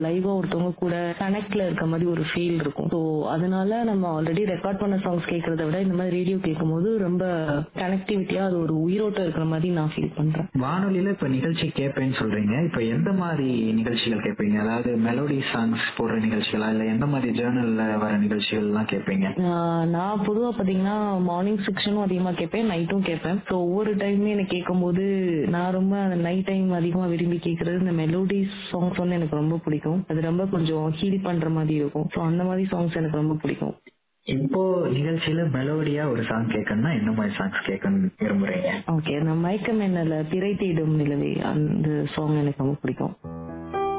லைவா ஒருத்தவங்க கூட கனெக்ட்ல இருக்க மாதிரி ஒரு ஃபீல் இருக்கும் ஸோ அதனால நம்ம ஆல்ரெடி ரெக்கார்ட் பண்ண சாங்ஸ் கேட்கறத விட இந்த மாதிரி ரேடியோ கேட்கும்போது ரொம்ப கனெக்டிவிட்டியா அது ஒரு உயிரோட்டம் இருக்கிற மாதிரி நான் ஃபீல் பண்றேன் வானொலியில இப்ப நிகழ்ச்சி கேட்பேன்னு சொல்றீங்க இப்ப எந்த மாதிரி நிகழ்ச்சிகள் கேட்பீங்க அதாவது மெலோடி சாங்ஸ் போடுற நிகழ்ச்சிகளா இல்ல எந்த மாதிரி ஜேர்னல்ல வர நிகழ்ச்சிகள் எல்லாம் கேட்பீங்க ஆஹ் நான் பொதுவா பாத்தீங்கன்னா மார்னிங் செக்ஷனும் அதிகமா கேட்பேன் நைட்டும் கேட்பேன் ஸோ ஒவ்வொரு டைமே எனக்கு கேட்கும்போது நான் ரொம்ப அந்த நைட் டைம் அதிகமா விரும்பி கேட்கறது இந்த மெலோடி சாங்ஸ் வந்து எனக்கு ரொம்ப பிடிக்கும் அது ரொம்ப கொஞ்சம் ஹீல் பண்ற மாதிரி இருக்கும் ஸோ அந்த மாதிரி சாங்ஸ் எனக்கு ரொம்ப பிடிக்கும் இப்போ நிகழ்ச்சியில மெலோடியா ஒரு சாங் கேட்கணும்னா என்ன மாதிரி சாங்ஸ் கேட்கணும் விரும்புறீங்க ஓகே அந்த மயக்கம் என்னல பிறை தேடும் நிலவே அந்த சாங் எனக்கு ரொம்ப பிடிக்கும்